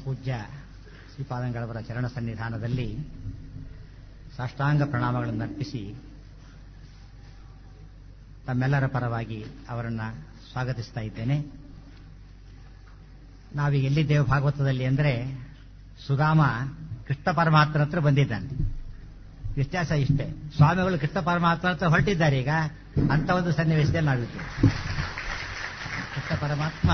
ಪೂಜ್ಯ ಶ್ರೀಪಾದಂಗಳವರ ಚರಣ ಸನ್ನಿಧಾನದಲ್ಲಿ ಸಾಷ್ಟಾಂಗ ಪ್ರಣಾಮಗಳನ್ನು ಅರ್ಪಿಸಿ ತಮ್ಮೆಲ್ಲರ ಪರವಾಗಿ ಅವರನ್ನು ಸ್ವಾಗತಿಸ್ತಾ ಇದ್ದೇನೆ ನಾವೀಗ ಎಲ್ಲಿದ್ದೇವೆ ಭಾಗವತದಲ್ಲಿ ಅಂದರೆ ಸುಧಾಮ ಕೃಷ್ಣ ಪರಮಾತ್ಮನ ಹತ್ರ ಬಂದಿದ್ದಾನೆ ವ್ಯತ್ಯಾಸ ಇಷ್ಟೇ ಸ್ವಾಮಿಗಳು ಕೃಷ್ಣ ಪರಮಾತ್ಮ ಹತ್ರ ಹೊರಟಿದ್ದಾರೆ ಈಗ ಅಂತ ಒಂದು ಸನ್ನಿವೇಶದಲ್ಲಿ ನಾವಿದ್ದೇವೆ ಕೃಷ್ಣ ಪರಮಾತ್ಮ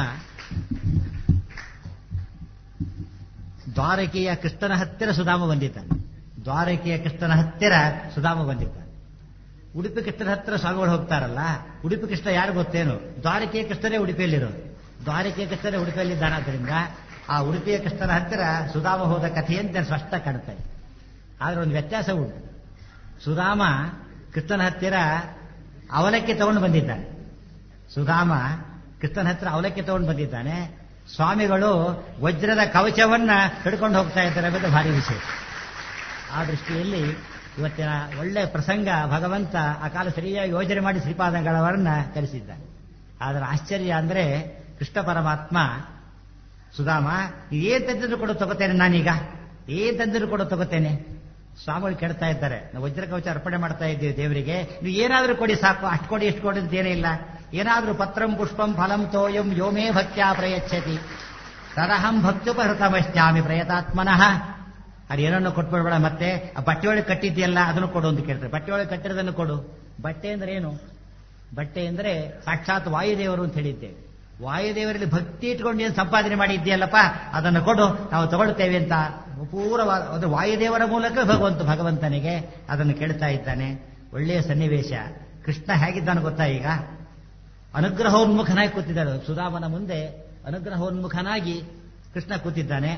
ದ್ವಾರಕೆಯ ಕೃಷ್ಣನ ಹತ್ತಿರ ಸುಧಾಮ ಬಂದಿದ್ದಾನೆ ದ್ವಾರಕೆಯ ಕೃಷ್ಣನ ಹತ್ತಿರ ಸುಧಾಮ ಬಂದಿದ್ದಾನೆ ಉಡುಪಿ ಕೃಷ್ಣನ ಹತ್ತಿರ ಸ್ವಾಮಿಗಳು ಹೋಗ್ತಾರಲ್ಲ ಉಡುಪಿ ಕೃಷ್ಣ ಯಾರು ಗೊತ್ತೇನು ದ್ವಾರಕೆಯ ಕೃಷ್ಣನೇ ಉಡುಪಿಯಲ್ಲಿರೋದು ದ್ವಾರಕೆಯ ಕೃಷ್ಣನೇ ಉಡುಪಿಯಲ್ಲಿದ್ದಾನಾದ್ರಿಂದ ಆ ಉಡುಪಿಯ ಕೃಷ್ಣನ ಹತ್ತಿರ ಸುಧಾಮ ಹೋದ ಕಥೆಯಂತೆ ಸ್ಪಷ್ಟ ಕಾಣುತ್ತೆ ಆದ್ರೆ ಒಂದು ವ್ಯತ್ಯಾಸ ಉಂಟು ಸುಧಾಮ ಕೃಷ್ಣನ ಹತ್ತಿರ ಅವಲಕ್ಕಿ ತಗೊಂಡು ಬಂದಿದ್ದಾನೆ ಸುಧಾಮ ಕೃಷ್ಣನ ಹತ್ತಿರ ಅವಲಕ್ಕಿ ತಗೊಂಡು ಬಂದಿದ್ದಾನೆ ಸ್ವಾಮಿಗಳು ವಜ್ರದ ಕವಚವನ್ನ ಹಿಡ್ಕೊಂಡು ಹೋಗ್ತಾ ಇದ್ದಾರೆ ಅನ್ನೋದು ಭಾರಿ ವಿಷಯ ಆ ದೃಷ್ಟಿಯಲ್ಲಿ ಇವತ್ತಿನ ಒಳ್ಳೆ ಪ್ರಸಂಗ ಭಗವಂತ ಆ ಕಾಲ ಸರಿಯಾಗಿ ಯೋಜನೆ ಮಾಡಿ ಶ್ರೀಪಾದಗಳವರನ್ನ ಕರೆಸಿದ್ದಾನೆ ಆದರೆ ಆಶ್ಚರ್ಯ ಅಂದ್ರೆ ಕೃಷ್ಣ ಪರಮಾತ್ಮ ಸುಧಾಮ ಏನ್ ತಂದಿದ್ರು ಕೂಡ ತಗೋತೇನೆ ನಾನೀಗ ಏನ್ ತಂದಿದ್ರು ಕೂಡ ತಗೋತೇನೆ ಸ್ವಾಮಿಗಳು ಕೇಳ್ತಾ ಇದ್ದಾರೆ ನಾವು ವಜ್ರ ಕವಚ ಅರ್ಪಣೆ ಮಾಡ್ತಾ ಇದ್ದೀವಿ ದೇವರಿಗೆ ನೀವು ಏನಾದ್ರೂ ಕೊಡಿ ಸಾಕು ಅಷ್ಟು ಕೊಡಿ ಇಷ್ಟು ಕೊಡಿ ಅಂತ ಏನೇ ಇಲ್ಲ ಏನಾದ್ರೂ ಪತ್ರಂ ಪುಷ್ಪಂ ಫಲಂ ತೋಯಂ ಯೋಮೇ ಭಕ್ತ್ಯಾ ಪ್ರಯಚ್ಛತಿ ತದಹಂ ಭಕ್ತ್ಯುಪಹೃತಮಶ್ಯಾಮಿ ಪ್ರಯತಾತ್ಮನಃ ಅದು ಏನನ್ನು ಕೊಟ್ಬಿಡ್ಬೇಡ ಮತ್ತೆ ಆ ಬಟ್ಟೆ ಒಳಗೆ ಕಟ್ಟಿದ್ಯಲ್ಲ ಅದನ್ನು ಕೊಡು ಅಂತ ಕೇಳ್ತಾರೆ ಬಟ್ಟೆ ಒಳಗೆ ಕಟ್ಟಿರೋದನ್ನು ಕೊಡು ಬಟ್ಟೆ ಅಂದ್ರೆ ಏನು ಬಟ್ಟೆ ಅಂದ್ರೆ ಸಾಕ್ಷಾತ್ ವಾಯುದೇವರು ಅಂತ ಹೇಳಿದ್ದೇವೆ ವಾಯುದೇವರಲ್ಲಿ ಭಕ್ತಿ ಇಟ್ಕೊಂಡು ಏನು ಸಂಪಾದನೆ ಮಾಡಿದ್ಯಲ್ಲಪ್ಪ ಅದನ್ನು ಕೊಡು ನಾವು ತಗೊಳ್ತೇವೆ ಅಂತ ಪೂರ್ವವಾದ ಅದು ವಾಯುದೇವರ ಮೂಲಕ ಭಗವಂತ ಭಗವಂತನಿಗೆ ಅದನ್ನು ಕೇಳ್ತಾ ಇದ್ದಾನೆ ಒಳ್ಳೆಯ ಸನ್ನಿವೇಶ ಕೃಷ್ಣ ಹೇಗಿದ್ದಾನೆ ಗೊತ್ತಾ ಈಗ ಅನುಗ್ರಹೋನ್ಮುಖನಾಗಿ ಕೂತಿದ್ದಾನೆ ಸುಧಾಮನ ಮುಂದೆ ಅನುಗ್ರಹೋನ್ಮುಖನಾಗಿ ಕೃಷ್ಣ ಕೂತಿದ್ದಾನೆ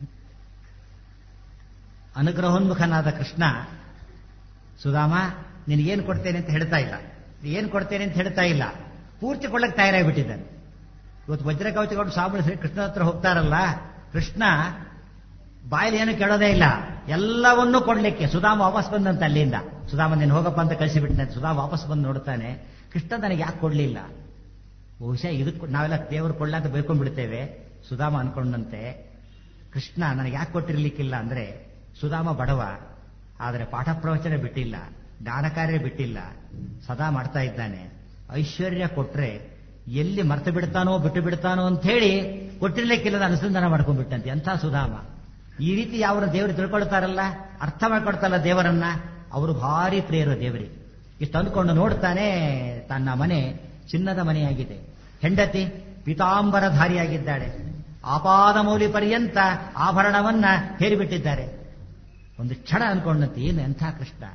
ಅನುಗ್ರಹೋನ್ಮುಖನಾದ ಕೃಷ್ಣ ಸುಧಾಮ ನಿನಗೇನು ಕೊಡ್ತೇನೆ ಅಂತ ಹೇಳ್ತಾ ಇಲ್ಲ ಏನು ಕೊಡ್ತೇನೆ ಅಂತ ಹೇಳ್ತಾ ಇಲ್ಲ ಪೂರ್ತಿ ಕೊಳ್ಳಕ್ಕೆ ತಯಾರಾಗಿಬಿಟ್ಟಿದ್ದಾನೆ ಇವತ್ತು ವಜ್ರ ಕವಚಗೊಂಡು ಸ್ವಾಮಿ ಶ್ರೀ ಕೃಷ್ಣ ಹತ್ರ ಹೋಗ್ತಾರಲ್ಲ ಕೃಷ್ಣ ಬಾಯಲ್ಲಿ ಏನು ಕೇಳೋದೇ ಇಲ್ಲ ಎಲ್ಲವನ್ನೂ ಕೊಡ್ಲಿಕ್ಕೆ ಸುಧಾಮ ವಾಪಸ್ ಬಂದಂತ ಅಲ್ಲಿಂದ ಸುಧಾಮ ನೀನು ಹೋಗಪ್ಪ ಅಂತ ಕಳಿಸಿಬಿಟ್ಟೆ ಸುಧಾಮ ವಾಪಸ್ ಬಂದು ನೋಡ್ತಾನೆ ಕೃಷ್ಣ ನನಗೆ ಯಾಕೆ ಕೊಡ್ಲಿಲ್ಲ ಬಹುಶಃ ಇದಕ್ಕೆ ನಾವೆಲ್ಲ ದೇವರು ಕೊಡ್ಲ ಅಂತ ಬೇಡ್ಕೊಂಡ್ಬಿಡ್ತೇವೆ ಸುಧಾಮ ಅನ್ಕೊಂಡಂತೆ ಕೃಷ್ಣ ನನಗೆ ಯಾಕೆ ಕೊಟ್ಟಿರ್ಲಿಕ್ಕಿಲ್ಲ ಅಂದ್ರೆ ಸುಧಾಮ ಬಡವ ಆದರೆ ಪಾಠ ಪ್ರವಚನ ಬಿಟ್ಟಿಲ್ಲ ದಾನ ಕಾರ್ಯ ಬಿಟ್ಟಿಲ್ಲ ಸದಾ ಮಾಡ್ತಾ ಇದ್ದಾನೆ ಐಶ್ವರ್ಯ ಕೊಟ್ರೆ ಎಲ್ಲಿ ಮರ್ತು ಬಿಡ್ತಾನೋ ಬಿಟ್ಟು ಬಿಡ್ತಾನೋ ಅಂತ ಹೇಳಿ ಕೊಟ್ಟಿರ್ಲಿಕ್ಕಿಲ್ಲದ ಅನುಸಂಧಾನ ಮಾಡ್ಕೊಂಡ್ಬಿಟ್ಟಂತೆ ಎಂಥ ಸುಧಾಮ ಈ ರೀತಿ ಯಾವನ ದೇವರು ತಿಳ್ಕೊಳ್ತಾರಲ್ಲ ಅರ್ಥ ಮಾಡ್ಕೊಳ್ತಾರಲ್ಲ ದೇವರನ್ನ ಅವರು ಭಾರಿ ಪ್ರಿಯರು ದೇವರಿಗೆ ಇಷ್ಟು ಅಂದ್ಕೊಂಡು ನೋಡ್ತಾನೆ ತನ್ನ ಮನೆ ಚಿನ್ನದ ಮನೆಯಾಗಿದೆ ಹೆಂಡತಿ ಪಿತಾಂಬರಧಾರಿಯಾಗಿದ್ದಾಳೆ ಆಪಾದ ಮೌಲಿ ಪರ್ಯಂತ ಆಭರಣವನ್ನ ಹೇರಿಬಿಟ್ಟಿದ್ದಾರೆ ಒಂದು ಕ್ಷಣ ಅನ್ಕೊಂಡಂತೆ ಏನು ಎಂಥ ಕೃಷ್ಣ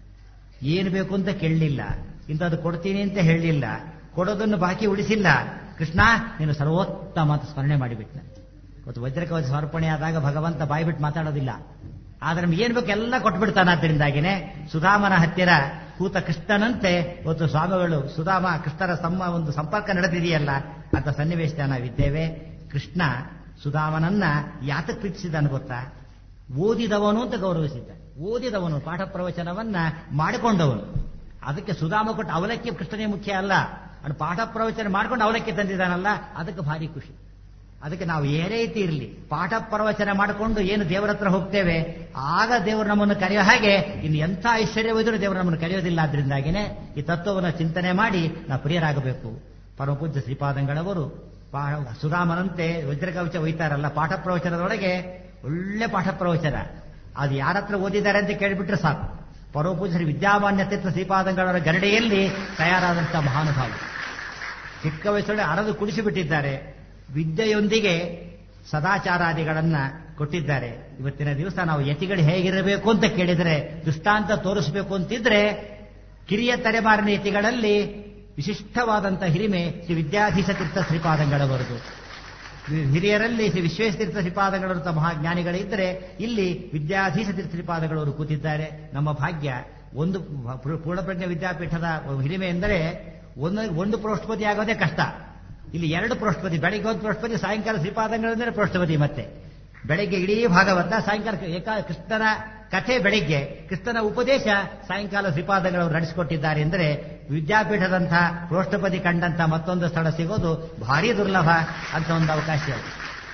ಏನು ಬೇಕು ಅಂತ ಕೇಳಲಿಲ್ಲ ಇಂಥದ್ದು ಕೊಡ್ತೀನಿ ಅಂತ ಹೇಳಲಿಲ್ಲ ಕೊಡೋದನ್ನು ಬಾಕಿ ಉಳಿಸಿಲ್ಲ ಕೃಷ್ಣ ನೀನು ಸರ್ವೋತ್ತಮ ಅಂತ ಸ್ಮರಣೆ ಮಾಡಿಬಿಟ್ನ ಇವತ್ತು ವಜ್ರಕವಚ ಸಮರ್ಪಣೆ ಆದಾಗ ಭಗವಂತ ಬಾಯ್ಬಿಟ್ಟು ಮಾತಾಡೋದಿಲ್ಲ ಆದ್ರೆ ನಮ್ಗೆ ಏನ್ ಬೇಕು ಎಲ್ಲ ಕೊಟ್ಬಿಡ್ತಾನಾದ್ರಿಂದಾಗಿನೇ ಸುಧಾಮನ ಹತ್ತಿರ ಕೂತ ಕೃಷ್ಣನಂತೆ ಇವತ್ತು ಸ್ವಾಮಿಗಳು ಸುಧಾಮ ಕೃಷ್ಣರ ಸಮ್ಮ ಒಂದು ಸಂಪರ್ಕ ನಡೆದಿದೆಯಲ್ಲ ಅಂತ ಸನ್ನಿವೇಶ ನಾವಿದ್ದೇವೆ ಕೃಷ್ಣ ಸುಧಾಮನನ್ನ ಯಾತಕ್ ಪ್ರೀತಿಸಿದಾನು ಗೊತ್ತಾ ಓದಿದವನು ಅಂತ ಗೌರವಿಸಿದ್ದ ಓದಿದವನು ಪಾಠ ಪ್ರವಚನವನ್ನ ಮಾಡಿಕೊಂಡವನು ಅದಕ್ಕೆ ಸುಧಾಮ ಕೊಟ್ಟು ಅವಲಕ್ಕಿ ಕೃಷ್ಣನೇ ಮುಖ್ಯ ಅಲ್ಲ ಅವನು ಪಾಠ ಪ್ರವಚನ ಮಾಡ್ಕೊಂಡು ಅವಲಕ್ಕಿ ತಂದಿದ್ದಾನಲ್ಲ ಅದಕ್ಕೆ ಭಾರಿ ಖುಷಿ ಅದಕ್ಕೆ ನಾವು ಏನೇ ರೀತಿ ಇರಲಿ ಪಾಠ ಪ್ರವಚನ ಮಾಡಿಕೊಂಡು ಏನು ದೇವರ ಹತ್ರ ಹೋಗ್ತೇವೆ ಆಗ ದೇವರು ನಮ್ಮನ್ನು ಕರೆಯೋ ಹಾಗೆ ಇನ್ನು ಎಂಥ ಐಶ್ವರ್ಯವಿದ್ರೂ ದೇವರು ನಮ್ಮನ್ನು ಕರೆಯೋದಿಲ್ಲ ಆದ್ರಿಂದಾಗಿನೇ ಈ ತತ್ವವನ್ನು ಚಿಂತನೆ ಮಾಡಿ ನಾವು ಪ್ರಿಯರಾಗಬೇಕು ಪರಮಪೂಜ್ಯ ಶ್ರೀಪಾದಂಗಳವರು ಸುಧಾಮನಂತೆ ವಜ್ರಕವಚ ಒಯ್ತಾರಲ್ಲ ಪಾಠ ಪ್ರವಚನದೊಳಗೆ ಒಳ್ಳೆ ಪಾಠ ಪ್ರವಚನ ಅದು ಯಾರ ಹತ್ರ ಓದಿದ್ದಾರೆ ಅಂತ ಕೇಳಿಬಿಟ್ರೆ ಸಾಕು ಪರಮಪೂಜ್ಯ ವಿದ್ಯಾಮಾನ್ಯ ತೀರ್ಥ ಶ್ರೀಪಾದಂಗಳವರ ಗರಡೆಯಲ್ಲಿ ತಯಾರಾದಂತಹ ಮಹಾನುಭಾವ ಚಿಕ್ಕ ವಯಸ್ಸೊಳಗೆ ಅರದು ಕುಡಿಸಿಬಿಟ್ಟಿದ್ದಾರೆ ವಿದ್ಯೆಯೊಂದಿಗೆ ಸದಾಚಾರಾದಿಗಳನ್ನ ಕೊಟ್ಟಿದ್ದಾರೆ ಇವತ್ತಿನ ದಿವಸ ನಾವು ಯತಿಗಳು ಹೇಗಿರಬೇಕು ಅಂತ ಕೇಳಿದರೆ ದೃಷ್ಟಾಂತ ತೋರಿಸಬೇಕು ಅಂತಿದ್ರೆ ಕಿರಿಯ ತಲೆಮಾರಿನ ಯತಿಗಳಲ್ಲಿ ವಿಶಿಷ್ಟವಾದಂಥ ಹಿರಿಮೆ ಶ್ರೀ ವಿದ್ಯಾಧೀಶ ತೀರ್ಥ ಶ್ರೀಪಾದಂಗಳವರದು ಹಿರಿಯರಲ್ಲಿ ಶ್ರೀ ವಿಶ್ವೇಶತೀರ್ಥ ಶ್ರೀಪಾದಗಳಂತ ಮಹಾಜ್ಞಾನಿಗಳಿದ್ದರೆ ಇಲ್ಲಿ ವಿದ್ಯಾಧೀಶ ತೀರ್ಥ ಶ್ರೀಪಾದಗಳವರು ಕೂತಿದ್ದಾರೆ ನಮ್ಮ ಭಾಗ್ಯ ಒಂದು ಪೂರ್ಣಪ್ರಜ್ಞ ವಿದ್ಯಾಪೀಠದ ಹಿರಿಮೆ ಎಂದರೆ ಒಂದು ಒಂದು ಪ್ರೋಷ್ಠಪತಿ ಆಗೋದೇ ಕಷ್ಟ ಇಲ್ಲಿ ಎರಡು ಪ್ರೋಷ್ಠಪತಿ ಬೆಳಿಗ್ಗೆ ಒಂದು ಪ್ರೋಷ್ಠಪತಿ ಸಾಯಂಕಾಲ ಶ್ರೀಪಾದಂಗಳಂದ್ರೆ ಪ್ರೋಷ್ಠಪತಿ ಮತ್ತೆ ಬೆಳಗ್ಗೆ ಇಡೀ ಭಾಗವತ ಸಾಯಂಕಾಲ ಏಕ ಕೃಷ್ಣನ ಕಥೆ ಬೆಳಿಗ್ಗೆ ಕೃಷ್ಣನ ಉಪದೇಶ ಸಾಯಂಕಾಲ ಶ್ರೀಪಾದಗಳವರು ನಡೆಸಿಕೊಟ್ಟಿದ್ದಾರೆ ಎಂದರೆ ವಿದ್ಯಾಪೀಠದಂತಹ ಪ್ರೋಷ್ಠಪತಿ ಕಂಡಂತ ಮತ್ತೊಂದು ಸ್ಥಳ ಸಿಗೋದು ಭಾರಿ ದುರ್ಲಭ ಅಂತ ಒಂದು ಅವಕಾಶ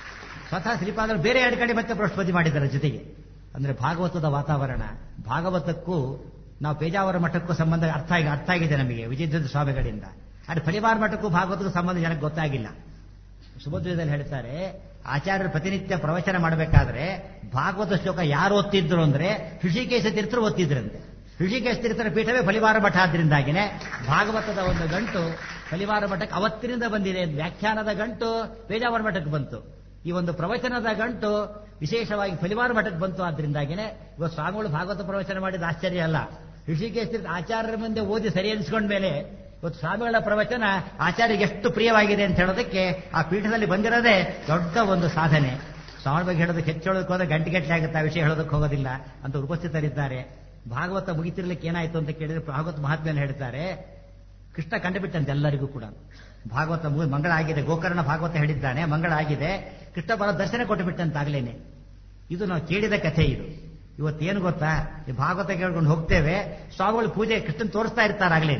ಸ್ವತಃ ಶ್ರೀಪಾದರು ಬೇರೆ ಎರಡು ಕಡೆ ಮತ್ತೆ ಬೃಹಸ್ಪತಿ ಮಾಡಿದ್ದಾರೆ ಜೊತೆಗೆ ಅಂದ್ರೆ ಭಾಗವತದ ವಾತಾವರಣ ಭಾಗವತಕ್ಕೂ ನಾವು ಪೇಜಾವರ ಮಠಕ್ಕೂ ಸಂಬಂಧ ಅರ್ಥ ಆಗಿ ಅರ್ಥ ಆಗಿದೆ ನಮಗೆ ವಿಜಯಧ್ವಜ ಸ್ವಾಮಿಗಳಿಂದ ಆದರೆ ಫಲಿವಾರ ಮಠಕ್ಕೂ ಭಾಗವತಕ್ಕೂ ಸಂಬಂಧ ಜನಕ್ಕೆ ಗೊತ್ತಾಗಿಲ್ಲ ಸುಭದ್ರದಲ್ಲಿ ಹೇಳ್ತಾರೆ ಆಚಾರ್ಯರು ಪ್ರತಿನಿತ್ಯ ಪ್ರವಚನ ಮಾಡಬೇಕಾದ್ರೆ ಭಾಗವತ ಶ್ಲೋಕ ಯಾರು ಓದ್ತಿದ್ರು ಅಂದ್ರೆ ಋಷಿಕೇಶ ತೀರ್ಥರು ಓದ್ತಿದ್ರಂತೆ ಋಷಿಕೇಶ ತೀರ್ಥರ ಪೀಠವೇ ಫಲಿವಾರ ಮಠ ಆದ್ರಿಂದಾಗಿನೇ ಭಾಗವತದ ಒಂದು ಗಂಟು ಫಲಿವಾರ ಮಠಕ್ಕೆ ಅವತ್ತಿನಿಂದ ಬಂದಿದೆ ವ್ಯಾಖ್ಯಾನದ ಗಂಟು ಪೇಜಾವರ ಮಠಕ್ಕೆ ಬಂತು ಈ ಒಂದು ಪ್ರವಚನದ ಗಂಟು ವಿಶೇಷವಾಗಿ ಫಲಿವಾರ ಮಠಕ್ಕೆ ಬಂತು ಆದ್ರಿಂದಾಗಿನೇ ಇವತ್ತು ಸ್ವಾಮಿಗಳು ಭಾಗವತ ಪ್ರವಚನ ಮಾಡಿದ ಆಶ್ಚರ್ಯ ಅಲ್ಲ ಋಷಿಕೇಶ ತೀರ್ಥ ಆಚಾರ್ಯರ ಮುಂದೆ ಓದಿ ಸರಿ ಅನಿಸ್ಕೊಂಡ ಮೇಲೆ ಇವತ್ತು ಸ್ವಾಮಿಗಳ ಪ್ರವಚನ ಆಚಾರ್ಯಗೆ ಎಷ್ಟು ಪ್ರಿಯವಾಗಿದೆ ಅಂತ ಹೇಳೋದಕ್ಕೆ ಆ ಪೀಠದಲ್ಲಿ ಬಂದಿರೋದೇ ದೊಡ್ಡ ಒಂದು ಸಾಧನೆ ಸ್ವಾಮಿ ಬಗ್ಗೆ ಹೇಳೋದಕ್ಕೆ ಹೆಚ್ಚು ಹೇಳೋದಕ್ಕೆ ಹೋದ್ರೆ ಗಂಟೆ ಗಂಟೆ ಆಗುತ್ತೆ ಆ ವಿಷಯ ಹೇಳೋದಕ್ಕೆ ಹೋಗೋದಿಲ್ಲ ಅಂತ ಉಪಸ್ಥಿತರಿದ್ದಾರೆ ಭಾಗವತ ಮುಗಿತಿರ್ಲಿಕ್ಕೆ ಏನಾಯ್ತು ಅಂತ ಕೇಳಿದ್ರೆ ಭಾಗವತ ಮಹಾತ್ಮೆಯನ್ನು ಹೇಳ್ತಾರೆ ಕೃಷ್ಣ ಕಂಡುಬಿಟ್ಟಂತೆ ಎಲ್ಲರಿಗೂ ಕೂಡ ಭಾಗವತ ಮುಗಿ ಮಂಗಳ ಆಗಿದೆ ಗೋಕರ್ಣ ಭಾಗವತ ಹೇಳಿದ್ದಾನೆ ಮಂಗಳ ಆಗಿದೆ ಕೃಷ್ಣ ಬರೋ ದರ್ಶನ ಕೊಟ್ಟು ಬಿಟ್ಟಂತಾಗ್ಲೇನೆ ಇದು ನಾವು ಕೇಳಿದ ಕಥೆ ಇದು ಇವತ್ತೇನು ಗೊತ್ತಾ ಈ ಭಾಗವತ ಕೇಳ್ಕೊಂಡು ಹೋಗ್ತೇವೆ ಸ್ವಾಮಿಗಳು ಪೂಜೆ ಕೃಷ್ಣನ್ ತೋರಿಸ್ತಾ ಇರ್ತಾರಾಗ್ಲೇ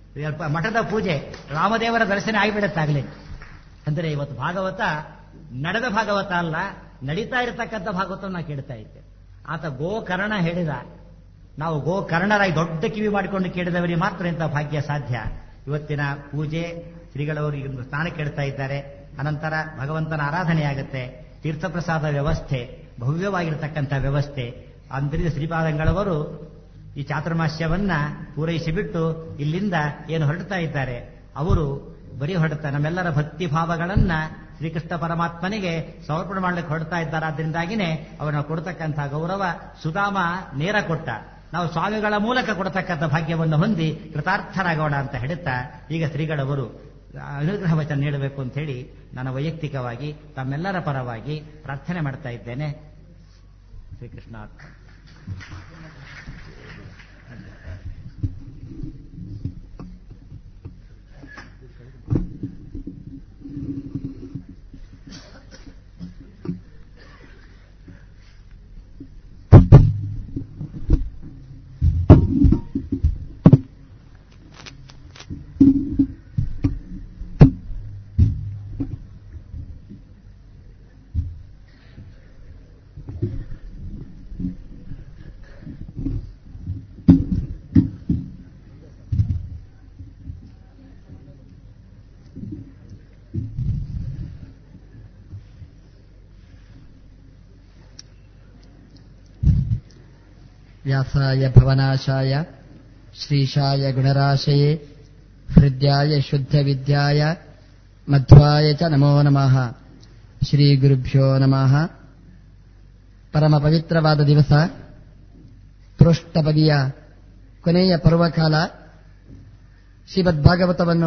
ಮಠದ ಪೂಜೆ ರಾಮದೇವರ ದರ್ಶನ ಆಗಿಬಿಡುತ್ತಾಗ್ಲೇ ಅಂದ್ರೆ ಇವತ್ತು ಭಾಗವತ ನಡೆದ ಭಾಗವತ ಅಲ್ಲ ನಡೀತಾ ಇರತಕ್ಕಂಥ ಭಾಗವತ ನಾವು ಕೇಳ್ತಾ ಇದ್ದೇವೆ ಆತ ಗೋಕರ್ಣ ಹೇಳಿದ ನಾವು ಗೋಕರ್ಣರಾಗಿ ದೊಡ್ಡ ಕಿವಿ ಮಾಡಿಕೊಂಡು ಕೇಳಿದವರಿಗೆ ಮಾತ್ರ ಇಂಥ ಭಾಗ್ಯ ಸಾಧ್ಯ ಇವತ್ತಿನ ಪೂಜೆ ಶ್ರೀಗಳವರು ಈಗ ಸ್ನಾನ ಕೇಳ್ತಾ ಇದ್ದಾರೆ ಅನಂತರ ಭಗವಂತನ ಆರಾಧನೆ ಆಗುತ್ತೆ ತೀರ್ಥಪ್ರಸಾದ ವ್ಯವಸ್ಥೆ ಭವ್ಯವಾಗಿರತಕ್ಕಂಥ ವ್ಯವಸ್ಥೆ ಅಂದ್ರಿಂದ ಶ್ರೀಪಾದಂಗಳವರು ಈ ಚಾತುರ್ಮಾಸ್ಯವನ್ನ ಪೂರೈಸಿಬಿಟ್ಟು ಇಲ್ಲಿಂದ ಏನು ಹೊರಡ್ತಾ ಇದ್ದಾರೆ ಅವರು ಬರೀ ಹೊರಡ್ತಾ ನಮ್ಮೆಲ್ಲರ ಭಕ್ತಿ ಭಾವಗಳನ್ನ ಶ್ರೀಕೃಷ್ಣ ಪರಮಾತ್ಮನಿಗೆ ಸಮರ್ಪಣೆ ಮಾಡಲಿಕ್ಕೆ ಹೊರಡ್ತಾ ಇದ್ದಾರೆ ಆದ್ರಿಂದಾಗಿನೇ ಅವರನ್ನು ಕೊಡ್ತಕ್ಕಂಥ ಗೌರವ ಸುಧಾಮ ನೇರ ಕೊಟ್ಟ ನಾವು ಸ್ವಾಮಿಗಳ ಮೂಲಕ ಕೊಡತಕ್ಕಂಥ ಭಾಗ್ಯವನ್ನು ಹೊಂದಿ ಕೃತಾರ್ಥರಾಗೋಣ ಅಂತ ಹೇಳುತ್ತಾ ಈಗ ಶ್ರೀಗಳವರು ಅನುಗ್ರಹ ವಚನ ನೀಡಬೇಕು ಅಂತ ಹೇಳಿ ನನ್ನ ವೈಯಕ್ತಿಕವಾಗಿ ತಮ್ಮೆಲ್ಲರ ಪರವಾಗಿ ಪ್ರಾರ್ಥನೆ ಮಾಡ್ತಾ ಇದ್ದೇನೆ ಶ್ರೀಕೃಷ್ಣ व्यासाय भवनाशाय श्रीशाय गुणराशये हृद्याय शुद्धविद्याय मध्वाय च नमो ನಮಃ ಶ್ರೀ ಗುರುಭ್ಯೋ ನಮಃ ಪರಮ ಪವಿತ್ರವಾದ ದಿವಸ ಪೃಷ್ಠಪದಿಯ ಕೊನೆಯ ಪರ್ವಕಾಲ ಶ್ರೀಮದ್ ಭಾಗವತವನ್ನು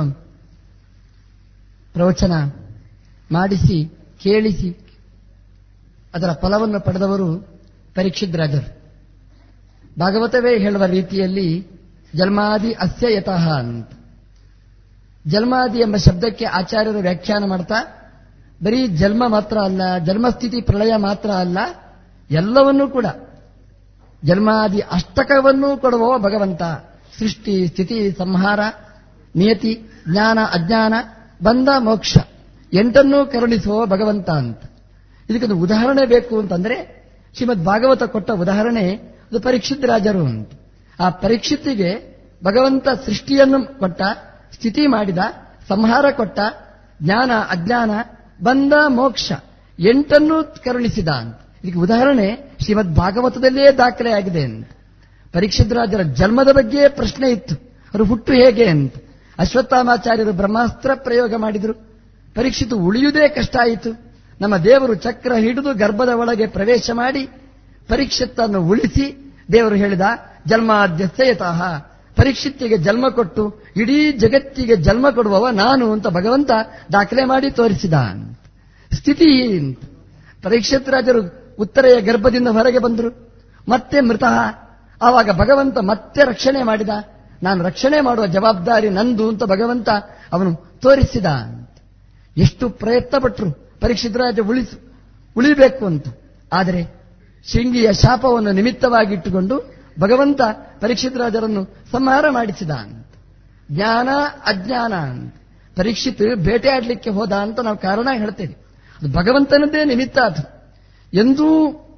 ಪ್ರವಚನ ಮಾಡಿಸಿ ಕೇಳಿಸಿ ಅದರ ಫಲವನ್ನು ಪಡೆದವರು ಪರೀಕ್ಷಿದ್ರಾಜರು ಭಾಗವತವೇ ಹೇಳುವ ರೀತಿಯಲ್ಲಿ ಜನ್ಮಾದಿ ಅಸ್ಯ ಯತಃ ಅಂತ ಜನ್ಮಾದಿ ಎಂಬ ಶಬ್ದಕ್ಕೆ ಆಚಾರ್ಯರು ವ್ಯಾಖ್ಯಾನ ಮಾಡ್ತಾ ಬರೀ ಜನ್ಮ ಮಾತ್ರ ಅಲ್ಲ ಜನ್ಮಸ್ಥಿತಿ ಪ್ರಳಯ ಮಾತ್ರ ಅಲ್ಲ ಎಲ್ಲವನ್ನೂ ಕೂಡ ಜನ್ಮಾದಿ ಅಷ್ಟಕವನ್ನೂ ಕೊಡುವ ಭಗವಂತ ಸೃಷ್ಟಿ ಸ್ಥಿತಿ ಸಂಹಾರ ನಿಯತಿ ಜ್ಞಾನ ಅಜ್ಞಾನ ಬಂಧ ಮೋಕ್ಷ ಎಂಟನ್ನೂ ಕರುಣಿಸುವ ಭಗವಂತ ಅಂತ ಇದಕ್ಕೊಂದು ಉದಾಹರಣೆ ಬೇಕು ಅಂತಂದ್ರೆ ಶ್ರೀಮದ್ ಭಾಗವತ ಕೊಟ್ಟ ಉದಾಹರಣೆ ಅದು ಪರೀಕ್ಷಿತ್ ರಾಜರು ಅಂತ ಆ ಪರೀಕ್ಷಿತ್ತಿಗೆ ಭಗವಂತ ಸೃಷ್ಟಿಯನ್ನು ಕೊಟ್ಟ ಸ್ಥಿತಿ ಮಾಡಿದ ಸಂಹಾರ ಕೊಟ್ಟ ಜ್ಞಾನ ಅಜ್ಞಾನ ಬಂಧ ಮೋಕ್ಷ ಎಂಟನ್ನೂ ಕರುಣಿಸಿದ ಅಂತ ಇದಕ್ಕೆ ಉದಾಹರಣೆ ಶ್ರೀಮದ್ ಭಾಗವತದಲ್ಲೇ ದಾಖಲೆಯಾಗಿದೆ ಅಂತ ಪರೀಕ್ಷಿತ್ ರಾಜರ ಜನ್ಮದ ಬಗ್ಗೆ ಪ್ರಶ್ನೆ ಇತ್ತು ಅವರು ಹುಟ್ಟು ಹೇಗೆ ಅಂತ ಅಶ್ವತ್ಥಾಮಾಚಾರ್ಯರು ಬ್ರಹ್ಮಾಸ್ತ್ರ ಪ್ರಯೋಗ ಮಾಡಿದರು ಪರೀಕ್ಷಿತು ಉಳಿಯುವುದೇ ಕಷ್ಟ ಆಯಿತು ನಮ್ಮ ದೇವರು ಚಕ್ರ ಹಿಡಿದು ಗರ್ಭದ ಒಳಗೆ ಪ್ರವೇಶ ಮಾಡಿ ಪರೀಕ್ಷಿತ್ತನ್ನು ಉಳಿಸಿ ದೇವರು ಹೇಳಿದ ಜನ್ಮಾದ್ಯಸಯತಃ ಪರೀಕ್ಷಿತ್ತಿಗೆ ಜನ್ಮ ಕೊಟ್ಟು ಇಡೀ ಜಗತ್ತಿಗೆ ಜನ್ಮ ಕೊಡುವವ ನಾನು ಅಂತ ಭಗವಂತ ದಾಖಲೆ ಮಾಡಿ ತೋರಿಸಿದ ಸ್ಥಿತಿ ಅಂತ ಪರೀಕ್ಷಿತ್ ರಾಜರು ಉತ್ತರೆಯ ಗರ್ಭದಿಂದ ಹೊರಗೆ ಬಂದರು ಮತ್ತೆ ಮೃತಃ ಆವಾಗ ಭಗವಂತ ಮತ್ತೆ ರಕ್ಷಣೆ ಮಾಡಿದ ನಾನು ರಕ್ಷಣೆ ಮಾಡುವ ಜವಾಬ್ದಾರಿ ನಂದು ಅಂತ ಭಗವಂತ ಅವನು ತೋರಿಸಿದ ಎಷ್ಟು ಪ್ರಯತ್ನ ಪಟ್ಟರು ಪರೀಕ್ಷಿತ್ ರಾಜ ಉಳಿಸು ಉಳಿಬೇಕು ಅಂತ ಆದರೆ ಶೃಂಗಿಯ ಶಾಪವನ್ನು ನಿಮಿತ್ತವಾಗಿಟ್ಟುಕೊಂಡು ಭಗವಂತ ಪರೀಕ್ಷಿತ್ ರಾಜರನ್ನು ಸಂಹಾರ ಮಾಡಿಸಿದ ಅಂತ ಜ್ಞಾನ ಅಜ್ಞಾನ ಅಂತ ಪರೀಕ್ಷಿತ್ ಬೇಟೆಯಾಡಲಿಕ್ಕೆ ಹೋದ ಅಂತ ನಾವು ಕಾರಣ ಹೇಳ್ತೇವೆ ಅದು ಭಗವಂತನದ್ದೇ ನಿಮಿತ್ತ ಅದು ಎಂದೂ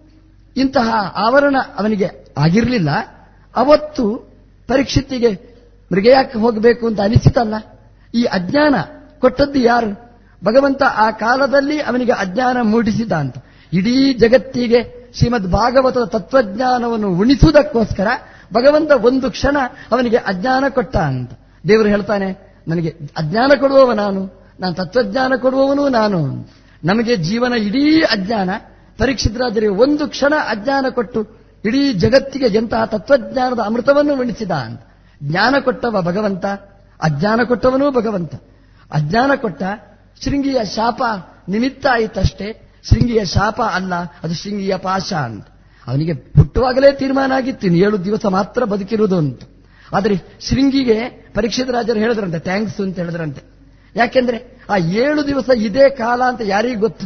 ಇಂತಹ ಆವರಣ ಅವನಿಗೆ ಆಗಿರಲಿಲ್ಲ ಅವತ್ತು ಪರೀಕ್ಷಿತಿಗೆ ಮೃಗಯಾಕ್ಕೆ ಹೋಗಬೇಕು ಅಂತ ಅನಿಸಿತಲ್ಲ ಈ ಅಜ್ಞಾನ ಕೊಟ್ಟದ್ದು ಯಾರು ಭಗವಂತ ಆ ಕಾಲದಲ್ಲಿ ಅವನಿಗೆ ಅಜ್ಞಾನ ಮೂಡಿಸಿದ ಅಂತ ಇಡೀ ಜಗತ್ತಿಗೆ ಶ್ರೀಮದ್ ಭಾಗವತದ ತತ್ವಜ್ಞಾನವನ್ನು ಉಣಿಸುವುದಕ್ಕೋಸ್ಕರ ಭಗವಂತ ಒಂದು ಕ್ಷಣ ಅವನಿಗೆ ಅಜ್ಞಾನ ಕೊಟ್ಟ ಅಂತ ದೇವರು ಹೇಳ್ತಾನೆ ನನಗೆ ಅಜ್ಞಾನ ಕೊಡುವವ ನಾನು ನಾನು ತತ್ವಜ್ಞಾನ ಕೊಡುವವನು ನಾನು ನಮಗೆ ಜೀವನ ಇಡೀ ಅಜ್ಞಾನ ಪರೀಕ್ಷಿತರಾಜರಿಗೆ ಒಂದು ಕ್ಷಣ ಅಜ್ಞಾನ ಕೊಟ್ಟು ಇಡೀ ಜಗತ್ತಿಗೆ ಎಂತಹ ತತ್ವಜ್ಞಾನದ ಅಮೃತವನ್ನು ಉಣಿಸಿದ ಅಂತ ಜ್ಞಾನ ಕೊಟ್ಟವ ಭಗವಂತ ಅಜ್ಞಾನ ಕೊಟ್ಟವನೂ ಭಗವಂತ ಅಜ್ಞಾನ ಕೊಟ್ಟ ಶೃಂಗಿಯ ಶಾಪ ನಿಮಿತ್ತ ಆಯಿತಷ್ಟೇ ಶೃಂಗಿಯ ಶಾಪ ಅಲ್ಲ ಅದು ಶೃಂಗಿಯ ಪಾಶ ಅಂತ ಅವನಿಗೆ ಹುಟ್ಟುವಾಗಲೇ ತೀರ್ಮಾನ ಆಗಿತ್ತು ಇನ್ನು ಏಳು ದಿವಸ ಮಾತ್ರ ಬದುಕಿರುವುದು ಅಂತ ಆದರೆ ಶೃಂಗಿಗೆ ಪರೀಕ್ಷಿತ ರಾಜರು ಹೇಳಿದ್ರಂತೆ ಥ್ಯಾಂಕ್ಸ್ ಅಂತ ಹೇಳಿದ್ರಂತೆ ಯಾಕೆಂದ್ರೆ ಆ ಏಳು ದಿವಸ ಇದೇ ಕಾಲ ಅಂತ ಯಾರಿಗೂ ಗೊತ್ತು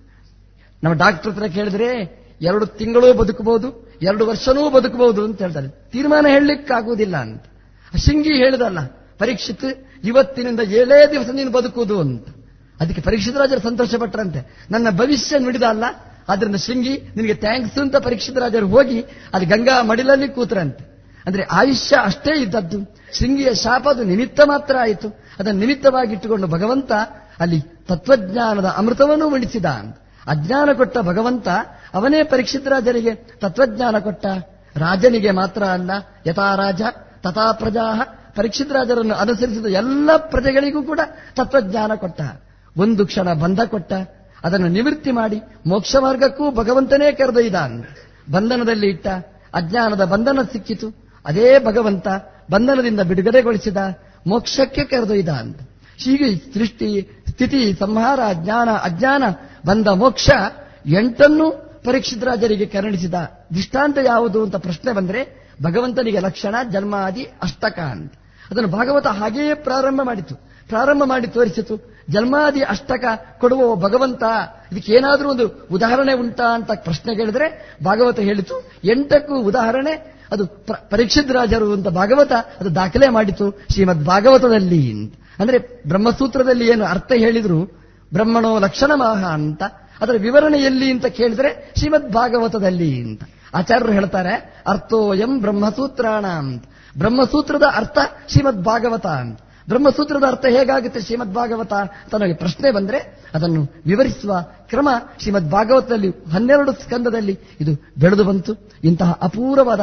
ನಮ್ಮ ಡಾಕ್ಟರ್ ಹತ್ರ ಕೇಳಿದ್ರೆ ಎರಡು ತಿಂಗಳು ಬದುಕಬಹುದು ಎರಡು ವರ್ಷನೂ ಬದುಕಬಹುದು ಅಂತ ಹೇಳ್ತಾರೆ ತೀರ್ಮಾನ ಹೇಳಲಿಕ್ಕಾಗುವುದಿಲ್ಲ ಅಂತ ಶೃಂಗಿ ಹೇಳಿದಲ್ಲ ಪರೀಕ್ಷಿತ್ ಇವತ್ತಿನಿಂದ ಏಳೇ ದಿವಸ ನೀನು ಬದುಕುವುದು ಅಂತ ಅದಕ್ಕೆ ಪರೀಕ್ಷಿತ ರಾಜರು ಸಂತೋಷ ಪಟ್ಟರಂತೆ ನನ್ನ ಭವಿಷ್ಯ ನುಡಿದ ಅಲ್ಲ ಆದ್ರಿಂದ ಶೃಂಗಿ ನಿನಗೆ ಥ್ಯಾಂಕ್ಸ್ ಅಂತ ಪರೀಕ್ಷಿತ ರಾಜರು ಹೋಗಿ ಅದು ಗಂಗಾ ಮಡಿಲಲ್ಲಿ ಕೂತರಂತೆ ಅಂದ್ರೆ ಆಯುಷ್ಯ ಅಷ್ಟೇ ಇದ್ದದ್ದು ಶೃಂಗಿಯ ಶಾಪ ಅದು ನಿಮಿತ್ತ ಮಾತ್ರ ಆಯಿತು ಅದನ್ನು ನಿಮಿತ್ತವಾಗಿಟ್ಟುಕೊಂಡು ಭಗವಂತ ಅಲ್ಲಿ ತತ್ವಜ್ಞಾನದ ಅಮೃತವನ್ನು ಉಳಿಸಿದ ಅಂತ ಅಜ್ಞಾನ ಕೊಟ್ಟ ಭಗವಂತ ಅವನೇ ಪರೀಕ್ಷಿತ ರಾಜರಿಗೆ ತತ್ವಜ್ಞಾನ ಕೊಟ್ಟ ರಾಜನಿಗೆ ಮಾತ್ರ ಅಲ್ಲ ಯಥಾ ರಾಜ ತಥಾ ಪ್ರಜಾ ಪರೀಕ್ಷಿತ ರಾಜರನ್ನು ಅನುಸರಿಸಿದ ಎಲ್ಲ ಪ್ರಜೆಗಳಿಗೂ ಕೂಡ ತತ್ವಜ್ಞಾನ ಕೊಟ್ಟ ಒಂದು ಕ್ಷಣ ಬಂಧ ಕೊಟ್ಟ ಅದನ್ನು ನಿವೃತ್ತಿ ಮಾಡಿ ಮೋಕ್ಷ ಮಾರ್ಗಕ್ಕೂ ಭಗವಂತನೇ ಕರೆದೊಯ್ದ ಬಂಧನದಲ್ಲಿ ಇಟ್ಟ ಅಜ್ಞಾನದ ಬಂಧನ ಸಿಕ್ಕಿತು ಅದೇ ಭಗವಂತ ಬಂಧನದಿಂದ ಬಿಡುಗಡೆಗೊಳಿಸಿದ ಮೋಕ್ಷಕ್ಕೆ ಕರೆದೊಯ್ದ ಅಂತ ಹೀಗೆ ಸೃಷ್ಟಿ ಸ್ಥಿತಿ ಸಂಹಾರ ಜ್ಞಾನ ಅಜ್ಞಾನ ಬಂದ ಮೋಕ್ಷ ಎಂಟನ್ನು ಪರೀಕ್ಷಿತ ರಾಜರಿಗೆ ಕರುಣಿಸಿದ ದೃಷ್ಟಾಂತ ಯಾವುದು ಅಂತ ಪ್ರಶ್ನೆ ಬಂದ್ರೆ ಭಗವಂತನಿಗೆ ಲಕ್ಷಣ ಜನ್ಮಾದಿ ಅಷ್ಟಕ ಅಂತ ಅದನ್ನು ಭಾಗವತ ಹಾಗೆಯೇ ಪ್ರಾರಂಭ ಮಾಡಿತು ಪ್ರಾರಂಭ ಮಾಡಿ ತೋರಿಸಿತು ಜನ್ಮಾದಿ ಅಷ್ಟಕ ಕೊಡುವ ಭಗವಂತ ಇದಕ್ಕೆ ಏನಾದರೂ ಒಂದು ಉದಾಹರಣೆ ಉಂಟಾ ಅಂತ ಪ್ರಶ್ನೆ ಕೇಳಿದ್ರೆ ಭಾಗವತ ಹೇಳಿತು ಎಂಟಕ್ಕೂ ಉದಾಹರಣೆ ಅದು ಪರೀಕ್ಷಿತ್ ರಾಜರು ಅಂತ ಭಾಗವತ ಅದು ದಾಖಲೆ ಮಾಡಿತು ಶ್ರೀಮದ್ ಭಾಗವತದಲ್ಲಿ ಅಂತ ಅಂದ್ರೆ ಬ್ರಹ್ಮಸೂತ್ರದಲ್ಲಿ ಏನು ಅರ್ಥ ಹೇಳಿದ್ರು ಬ್ರಹ್ಮಣೋ ಲಕ್ಷಣ ಮಾಹ ಅಂತ ಅದರ ವಿವರಣೆ ಎಲ್ಲಿ ಅಂತ ಕೇಳಿದ್ರೆ ಶ್ರೀಮದ್ ಭಾಗವತದಲ್ಲಿ ಅಂತ ಆಚಾರ್ಯರು ಹೇಳ್ತಾರೆ ಅರ್ಥೋಯಂ ಬ್ರಹ್ಮಸೂತ್ರಾಣ ಅಂತ ಬ್ರಹ್ಮಸೂತ್ರದ ಅರ್ಥ ಶ್ರೀಮದ್ ಭಾಗವತ ಅಂತ ಬ್ರಹ್ಮಸೂತ್ರದ ಅರ್ಥ ಹೇಗಾಗುತ್ತೆ ಶ್ರೀಮದ್ ಭಾಗವತ ಅಂತ ನನಗೆ ಪ್ರಶ್ನೆ ಬಂದ್ರೆ ಅದನ್ನು ವಿವರಿಸುವ ಕ್ರಮ ಶ್ರೀಮದ್ ಭಾಗವತದಲ್ಲಿ ಹನ್ನೆರಡು ಸ್ಕಂದದಲ್ಲಿ ಇದು ಬೆಳೆದು ಬಂತು ಇಂತಹ ಅಪೂರ್ವವಾದ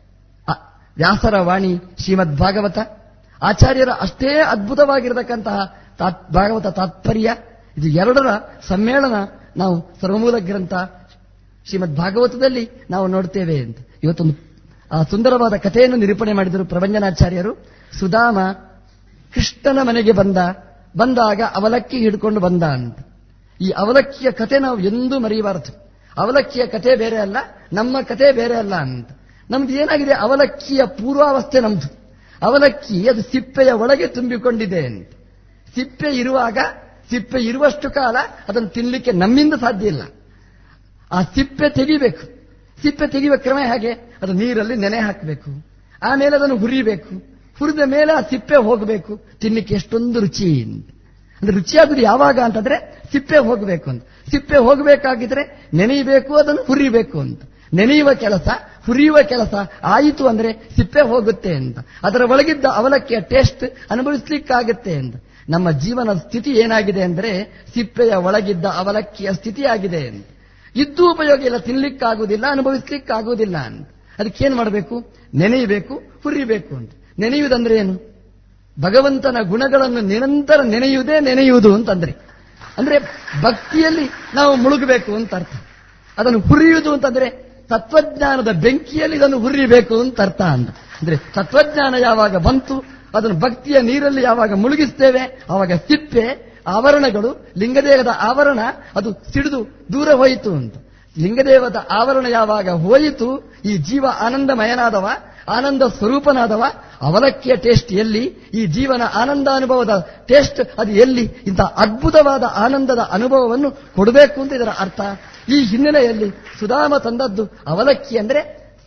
ವ್ಯಾಸರ ವಾಣಿ ಶ್ರೀಮದ್ ಭಾಗವತ ಆಚಾರ್ಯರ ಅಷ್ಟೇ ಅದ್ಭುತವಾಗಿರತಕ್ಕಂತಹ ಭಾಗವತ ತಾತ್ಪರ್ಯ ಇದು ಎರಡರ ಸಮ್ಮೇಳನ ನಾವು ಸರ್ವಮೂಲ ಗ್ರಂಥ ಶ್ರೀಮದ್ ಭಾಗವತದಲ್ಲಿ ನಾವು ನೋಡ್ತೇವೆ ಅಂತ ಇವತ್ತೊಂದು ಆ ಸುಂದರವಾದ ಕಥೆಯನ್ನು ನಿರೂಪಣೆ ಮಾಡಿದರು ಪ್ರಭಂಜನಾಚಾರ್ಯರು ಸುಧಾಮ ಕೃಷ್ಣನ ಮನೆಗೆ ಬಂದ ಬಂದಾಗ ಅವಲಕ್ಕಿ ಹಿಡ್ಕೊಂಡು ಬಂದ ಅಂತ ಈ ಅವಲಕ್ಕಿಯ ಕತೆ ನಾವು ಎಂದೂ ಮರೆಯಬಾರದು ಅವಲಕ್ಕಿಯ ಕತೆ ಬೇರೆ ಅಲ್ಲ ನಮ್ಮ ಕತೆ ಬೇರೆ ಅಲ್ಲ ಅಂತ ನಮ್ದು ಏನಾಗಿದೆ ಅವಲಕ್ಕಿಯ ಪೂರ್ವಾವಸ್ಥೆ ನಮ್ದು ಅವಲಕ್ಕಿ ಅದು ಸಿಪ್ಪೆಯ ಒಳಗೆ ತುಂಬಿಕೊಂಡಿದೆ ಅಂತ ಸಿಪ್ಪೆ ಇರುವಾಗ ಸಿಪ್ಪೆ ಇರುವಷ್ಟು ಕಾಲ ಅದನ್ನು ತಿನ್ನಲಿಕ್ಕೆ ನಮ್ಮಿಂದ ಸಾಧ್ಯ ಇಲ್ಲ ಆ ಸಿಪ್ಪೆ ತೆಗಿಬೇಕು ಸಿಪ್ಪೆ ತೆಗೆಯುವ ಕ್ರಮ ಹೇಗೆ ಅದು ನೀರಲ್ಲಿ ನೆನೆ ಹಾಕಬೇಕು ಆಮೇಲೆ ಅದನ್ನು ಹುರಿಬೇಕು ಹುರಿದ ಮೇಲೆ ಆ ಸಿಪ್ಪೆ ಹೋಗಬೇಕು ತಿನ್ನಲಿಕ್ಕೆ ಎಷ್ಟೊಂದು ರುಚಿ ಅಂದ್ರೆ ರುಚಿಯಾಗುದು ಯಾವಾಗ ಅಂತಂದ್ರೆ ಸಿಪ್ಪೆ ಹೋಗಬೇಕು ಅಂತ ಸಿಪ್ಪೆ ಹೋಗಬೇಕಾಗಿದ್ರೆ ನೆನೆಯಬೇಕು ಅದನ್ನು ಹುರಿಬೇಕು ಅಂತ ನೆನೆಯುವ ಕೆಲಸ ಹುರಿಯುವ ಕೆಲಸ ಆಯಿತು ಅಂದ್ರೆ ಸಿಪ್ಪೆ ಹೋಗುತ್ತೆ ಅಂತ ಅದರ ಒಳಗಿದ್ದ ಅವಲಕ್ಕಿಯ ಟೇಸ್ಟ್ ಅನುಭವಿಸ್ಲಿಕ್ಕಾಗುತ್ತೆ ಅಂತ ನಮ್ಮ ಜೀವನ ಸ್ಥಿತಿ ಏನಾಗಿದೆ ಅಂದ್ರೆ ಸಿಪ್ಪೆಯ ಒಳಗಿದ್ದ ಅವಲಕ್ಕಿಯ ಸ್ಥಿತಿ ಆಗಿದೆ ಅಂತ ಇದ್ದು ಉಪಯೋಗ ಇಲ್ಲ ತಿನ್ಲಿಕ್ಕಾಗುವುದಿಲ್ಲ ಅನುಭವಿಸ್ಲಿಕ್ಕಾಗುವುದಿಲ್ಲ ಅಂತ ಅದಕ್ಕೇನು ಮಾಡಬೇಕು ನೆನೆಯಬೇಕು ಹುರಿಬೇಕು ಅಂತ ನೆನೆಯುವುದಂದ್ರೆ ಏನು ಭಗವಂತನ ಗುಣಗಳನ್ನು ನಿರಂತರ ನೆನೆಯುವುದೇ ನೆನೆಯುವುದು ಅಂತಂದ್ರೆ ಅಂದ್ರೆ ಭಕ್ತಿಯಲ್ಲಿ ನಾವು ಮುಳುಗಬೇಕು ಅಂತ ಅರ್ಥ ಅದನ್ನು ಹುರಿಯುವುದು ಅಂತಂದ್ರೆ ತತ್ವಜ್ಞಾನದ ಬೆಂಕಿಯಲ್ಲಿ ಇದನ್ನು ಹುರಿಬೇಕು ಅಂತ ಅರ್ಥ ಅಂತ ಅಂದ್ರೆ ತತ್ವಜ್ಞಾನ ಯಾವಾಗ ಬಂತು ಅದನ್ನು ಭಕ್ತಿಯ ನೀರಲ್ಲಿ ಯಾವಾಗ ಮುಳುಗಿಸ್ತೇವೆ ಆವಾಗ ಸಿಪ್ಪೆ ಆವರಣಗಳು ಲಿಂಗದೇಹದ ಆವರಣ ಅದು ಸಿಡಿದು ದೂರ ಹೋಯಿತು ಅಂತ ಲಿಂಗದೇವದ ಆವರಣ ಯಾವಾಗ ಹೋಯಿತು ಈ ಜೀವ ಆನಂದಮಯನಾದವ ಆನಂದ ಸ್ವರೂಪನಾದವ ಅವಲಕ್ಕಿಯ ಟೇಸ್ಟ್ ಎಲ್ಲಿ ಈ ಜೀವನ ಆನಂದ ಅನುಭವದ ಟೇಸ್ಟ್ ಅದು ಎಲ್ಲಿ ಇಂಥ ಅದ್ಭುತವಾದ ಆನಂದದ ಅನುಭವವನ್ನು ಕೊಡಬೇಕು ಅಂತ ಇದರ ಅರ್ಥ ಈ ಹಿನ್ನೆಲೆಯಲ್ಲಿ ಸುಧಾಮ ತಂದದ್ದು ಅವಲಕ್ಕಿ ಅಂದ್ರೆ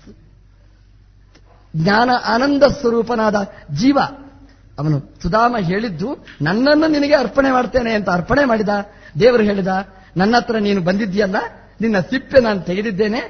ಜ್ಞಾನ ಆನಂದ ಸ್ವರೂಪನಾದ ಜೀವ ಅವನು ಸುಧಾಮ ಹೇಳಿದ್ದು ನನ್ನನ್ನು ನಿನಗೆ ಅರ್ಪಣೆ ಮಾಡ್ತೇನೆ ಅಂತ ಅರ್ಪಣೆ ಮಾಡಿದ ದೇವರು ಹೇಳಿದ ನನ್ನ ಹತ್ರ ನೀನು ಬಂದಿದ್ದೀಯಲ್ಲ ನಿನ್ನ ಸಿಪ್ಪೆ ನಾನು ತೆಗೆದಿದ್ದೇನೆ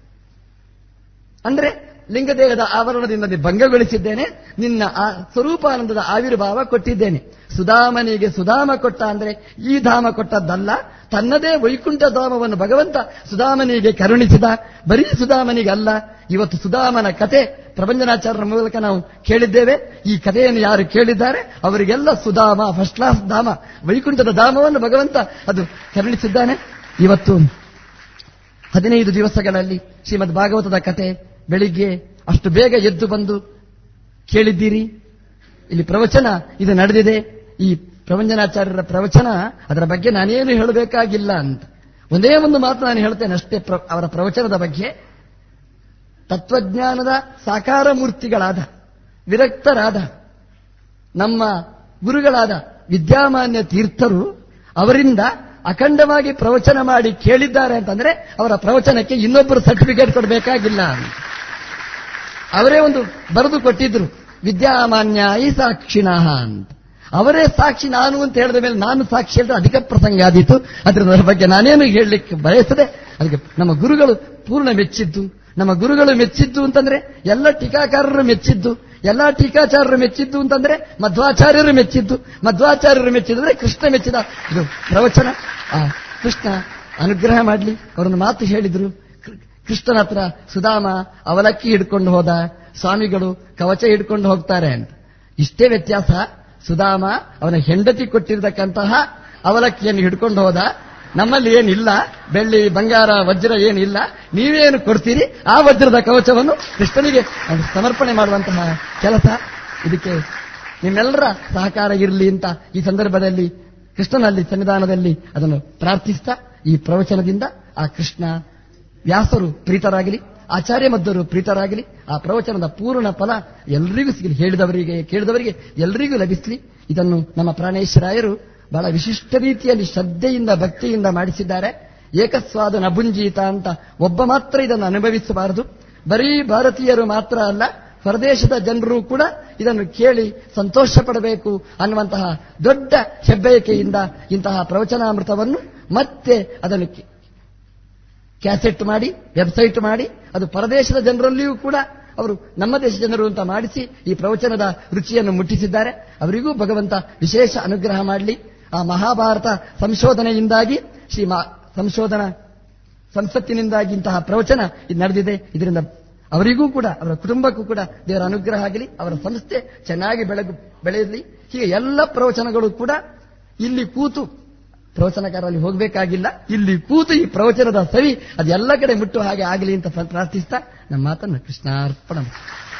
ಅಂದ್ರೆ ಲಿಂಗದೇಹದ ಆವರಣದಿಂದ ನೀ ಭಂಗಗೊಳಿಸಿದ್ದೇನೆ ನಿನ್ನ ಆ ಸ್ವರೂಪಾನಂದದ ಆವಿರ್ಭಾವ ಕೊಟ್ಟಿದ್ದೇನೆ ಸುಧಾಮನಿಗೆ ಸುಧಾಮ ಕೊಟ್ಟ ಅಂದ್ರೆ ಈ ಧಾಮ ಕೊಟ್ಟದ್ದಲ್ಲ ತನ್ನದೇ ವೈಕುಂಠ ಧಾಮವನ್ನು ಭಗವಂತ ಸುಧಾಮನಿಗೆ ಕರುಣಿಸಿದ ಬರೀ ಸುಧಾಮನಿಗೆ ಅಲ್ಲ ಇವತ್ತು ಸುಧಾಮನ ಕತೆ ಪ್ರಪಂಚನಾಚಾರ್ಯರ ಮೂಲಕ ನಾವು ಕೇಳಿದ್ದೇವೆ ಈ ಕಥೆಯನ್ನು ಯಾರು ಕೇಳಿದ್ದಾರೆ ಅವರಿಗೆಲ್ಲ ಸುಧಾಮ ಫಸ್ಟ್ ಕ್ಲಾಸ್ ಧಾಮ ವೈಕುಂಠದ ಧಾಮವನ್ನು ಭಗವಂತ ಅದು ಕರುಣಿಸಿದ್ದಾನೆ ಇವತ್ತು ಹದಿನೈದು ದಿವಸಗಳಲ್ಲಿ ಶ್ರೀಮದ್ ಭಾಗವತದ ಕತೆ ಬೆಳಿಗ್ಗೆ ಅಷ್ಟು ಬೇಗ ಎದ್ದು ಬಂದು ಕೇಳಿದ್ದೀರಿ ಇಲ್ಲಿ ಪ್ರವಚನ ಇದು ನಡೆದಿದೆ ಈ ಪ್ರವಂಜನಾಚಾರ್ಯರ ಪ್ರವಚನ ಅದರ ಬಗ್ಗೆ ನಾನೇನು ಹೇಳಬೇಕಾಗಿಲ್ಲ ಅಂತ ಒಂದೇ ಒಂದು ಮಾತು ನಾನು ಹೇಳ್ತೇನೆ ಅಷ್ಟೇ ಪ್ರ- ಅವರ ಪ್ರವಚನದ ಬಗ್ಗೆ ತತ್ವಜ್ಞಾನದ ಸಾಕಾರ ಮೂರ್ತಿಗಳಾದ ವಿರಕ್ತರಾದ ನಮ್ಮ ಗುರುಗಳಾದ ವಿದ್ಯಾಮಾನ್ಯ ತೀರ್ಥರು ಅವರಿಂದ ಅಖಂಡವಾಗಿ ಪ್ರವಚನ ಮಾಡಿ ಕೇಳಿದ್ದಾರೆ ಅಂತಂದ್ರೆ ಅವರ ಪ್ರವಚನಕ್ಕೆ ಇನ್ನೊಬ್ಬರು ಸರ್ಟಿಫಿಕೇಟ್ ಕೊಡಬೇಕಾಗಿಲ್ಲ ಅಂತ. ಅವರೇ ಒಂದು ಬರೆದು ಕೊಟ್ಟಿದ್ರು ವಿದ್ಯಾಮಾನ್ಯ ಈ ಸಾಕ್ಷಿಣಃ ಅಂತ ಅವರೇ ಸಾಕ್ಷಿ ನಾನು ಅಂತ ಹೇಳಿದ ಮೇಲೆ ನಾನು ಸಾಕ್ಷಿ ಹೇಳಿದ್ರೆ ಅಧಿಕ ಪ್ರಸಂಗ ಆದೀತು ಅದರಿಂದ ಅದರ ಬಗ್ಗೆ ನಾನೇನು ಹೇಳಲಿಕ್ಕೆ ಬಯಸದೆ ಅದಕ್ಕೆ ನಮ್ಮ ಗುರುಗಳು ಪೂರ್ಣ ಮೆಚ್ಚಿದ್ದು ನಮ್ಮ ಗುರುಗಳು ಮೆಚ್ಚಿದ್ದು ಅಂತಂದ್ರೆ ಎಲ್ಲ ಟೀಕಾಕಾರರು ಮೆಚ್ಚಿದ್ದು ಎಲ್ಲಾ ಟೀಕಾಚಾರ್ಯರು ಮೆಚ್ಚಿದ್ದು ಅಂತಂದ್ರೆ ಮಧ್ವಾಚಾರ್ಯರು ಮೆಚ್ಚಿದ್ದು ಮಧ್ವಾಚಾರ್ಯರು ಮೆಚ್ಚಿದ್ರೆ ಕೃಷ್ಣ ಮೆಚ್ಚಿದ ಇದು ಪ್ರವಚನ ಆ ಕೃಷ್ಣ ಅನುಗ್ರಹ ಮಾಡಲಿ ಅವರನ್ನು ಮಾತು ಹೇಳಿದ್ರು ಕೃ- ಕೃಷ್ಣನ ಹತ್ರ ಸುಧಾಮ ಅವಲಕ್ಕಿ ಹಿಡ್ಕೊಂಡು ಹೋದ ಸ್ವಾಮಿಗಳು ಕವಚ ಹಿಡ್ಕೊಂಡು ಹೋಗ್ತಾರೆ ಅಂತ ಇಷ್ಟೇ ವ್ಯತ್ಯಾಸ ಸುಧಾಮ ಅವನ ಹೆಂಡತಿ ಕೊಟ್ಟಿರತಕ್ಕಂತಹ ಅವಲಕ್ಕಿಯನ್ನು ಹಿಡ್ಕೊಂಡು ಹೋದ ನಮ್ಮಲ್ಲಿ ಏನಿಲ್ಲ ಬೆಳ್ಳಿ ಬಂಗಾರ ವಜ್ರ ಏನಿಲ್ಲ ನೀವೇನು ಕೊಡ್ತೀರಿ ಆ ವಜ್ರದ ಕವಚವನ್ನು ಕೃಷ್ಣನಿಗೆ ಅದು ಸಮರ್ಪಣೆ ಮಾಡುವಂತಹ ಕೆಲಸ ಇದಕ್ಕೆ ನಿಮ್ಮೆಲ್ಲರ ಸಹಕಾರ ಇರಲಿ ಅಂತ ಈ ಸಂದರ್ಭದಲ್ಲಿ ಕೃಷ್ಣನಲ್ಲಿ ಸನ್ನಿಧಾನದಲ್ಲಿ ಅದನ್ನು ಪ್ರಾರ್ಥಿಸ್ತಾ ಈ ಪ್ರವಚನದಿಂದ ಆ ಕೃಷ್ಣ ವ್ಯಾಸರು ಪ್ರೀತರಾಗಲಿ ಆಚಾರ್ಯ ಮಧ್ವರು ಪ್ರೀತರಾಗಲಿ ಆ ಪ್ರವಚನದ ಪೂರ್ಣ ಫಲ ಎಲ್ರಿಗೂ ಸಿಗಲಿ ಹೇಳಿದವರಿಗೆ ಕೇಳಿದವರಿಗೆ ಎಲ್ರಿಗೂ ಲಭಿಸಲಿ ಇದನ್ನು ನಮ್ಮ ಪ್ರಾಣೇಶ್ವರಾಯರು ಬಹಳ ವಿಶಿಷ್ಟ ರೀತಿಯಲ್ಲಿ ಶ್ರದ್ಧೆಯಿಂದ ಭಕ್ತಿಯಿಂದ ಮಾಡಿಸಿದ್ದಾರೆ ಏಕಸ್ವಾದ ನಭುಂಜೀತ ಅಂತ ಒಬ್ಬ ಮಾತ್ರ ಇದನ್ನು ಅನುಭವಿಸಬಾರದು ಬರೀ ಭಾರತೀಯರು ಮಾತ್ರ ಅಲ್ಲ ಹೊರದೇಶದ ಜನರು ಕೂಡ ಇದನ್ನು ಕೇಳಿ ಸಂತೋಷ ಪಡಬೇಕು ಅನ್ನುವಂತಹ ದೊಡ್ಡ ಹೆಬ್ಬಯಕೆಯಿಂದ ಇಂತಹ ಪ್ರವಚನಾಮೃತವನ್ನು ಮತ್ತೆ ಅದನ್ನು ಕಿ- ಕ್ಯಾಸೆಟ್ ಮಾಡಿ ವೆಬ್ಸೈಟ್ ಮಾಡಿ ಅದು ಪರದೇಶದ ಜನರಲ್ಲಿಯೂ ಕೂಡ ಅವರು ನಮ್ಮ ದೇಶ ಜನರು ಅಂತ ಮಾಡಿಸಿ ಈ ಪ್ರವಚನದ ರುಚಿಯನ್ನು ಮುಟ್ಟಿಸಿದ್ದಾರೆ ಅವರಿಗೂ ಭಗವಂತ ವಿಶೇಷ ಅನುಗ್ರಹ ಮಾಡಲಿ ಆ ಮಹಾಭಾರತ ಸಂಶೋಧನೆಯಿಂದಾಗಿ ಶ್ರೀ ಮಾ- ಸಂಶೋಧನಾ ಸಂಸತ್ತಿನಿಂದಾಗಿ ಇಂತಹ ಪ್ರವಚನ ಇದು ನಡೆದಿದೆ ಇದರಿಂದ ಅವರಿಗೂ ಕೂಡ ಅವರ ಕುಟುಂಬಕ್ಕೂ ಕೂಡ ದೇವರ ಅನುಗ್ರಹ ಆಗಲಿ ಅವರ ಸಂಸ್ಥೆ ಚೆನ್ನಾಗಿ ಬೆಳಗು ಬೆಳೆಯಲಿ ಹೀಗೆ ಎಲ್ಲ ಪ್ರವಚನಗಳು ಕೂಡ ಇಲ್ಲಿ ಕೂತು ಪ್ರವಚನಕಾರಲ್ಲಿ ಹೋಗಬೇಕಾಗಿಲ್ಲ ಇಲ್ಲಿ ಕೂತು ಈ ಪ್ರವಚನದ ಸವಿ ಅದು ಎಲ್ಲ ಕಡೆ ಮುಟ್ಟುವ ಹಾಗೆ ಆಗಲಿ ಅಂತ ಪ್ರಾರ್ಥಿಸ್ತಾ ನಮ್ಮ ಮಾತನ್ನು ಕೃಷ್ಣಾರ್ಪಣ